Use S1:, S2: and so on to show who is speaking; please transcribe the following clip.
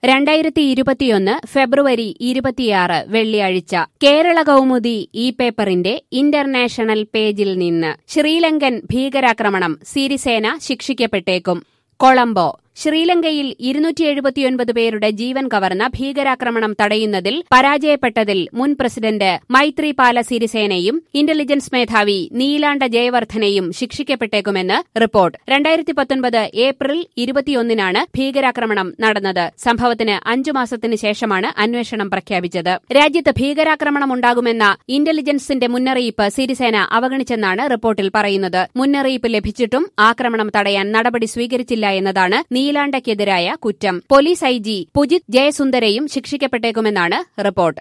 S1: രണ്ടായിരത്തി ഇരുപത്തിയൊന്ന് ഫെബ്രുവരി ഇരുപത്തിയാറ് വെള്ളിയാഴ്ച കേരള കൗമുദി ഈ പേപ്പറിന്റെ ഇന്റർനാഷണൽ പേജിൽ നിന്ന് ശ്രീലങ്കൻ ഭീകരാക്രമണം സിരിസേന ശിക്ഷിക്കപ്പെട്ടേക്കും കൊളംബോ ശ്രീലങ്കയിൽ ഇരുന്നൂറ്റി എഴുപത്തിയൊൻപത് പേരുടെ ജീവൻ കവർന്ന ഭീകരാക്രമണം തടയുന്നതിൽ പരാജയപ്പെട്ടതിൽ മുൻ പ്രസിഡന്റ് മൈത്രിപാല സിരിസേനയും ഇന്റലിജൻസ് മേധാവി നീലാണ്ട ജയവർദ്ധനയും ശിക്ഷിക്കപ്പെട്ടേക്കുമെന്ന് റിപ്പോർട്ട് രണ്ടായിരത്തി പത്തൊൻപത് ഏപ്രിൽ ഇരുപത്തിയൊന്നിനാണ് ഭീകരാക്രമണം നടന്നത് സംഭവത്തിന് അഞ്ചു മാസത്തിന് ശേഷമാണ് അന്വേഷണം പ്രഖ്യാപിച്ചത് രാജ്യത്ത് ഭീകരാക്രമണം ഉണ്ടാകുമെന്ന ഇന്റലിജൻസിന്റെ മുന്നറിയിപ്പ് സിരിസേന അവഗണിച്ചെന്നാണ് റിപ്പോർട്ടിൽ പറയുന്നത് മുന്നറിയിപ്പ് ലഭിച്ചിട്ടും ആക്രമണം തടയാൻ നടപടി സ്വീകരിച്ചില്ല എന്നതാണ് നീലാണ്ടയ്ക്കെതിരായ കുറ്റം പോലീസ് ഐ ജി പുജിത് ജയസുന്ദരയും ശിക്ഷിക്കപ്പെട്ടേക്കുമെന്നാണ് റിപ്പോർട്ട്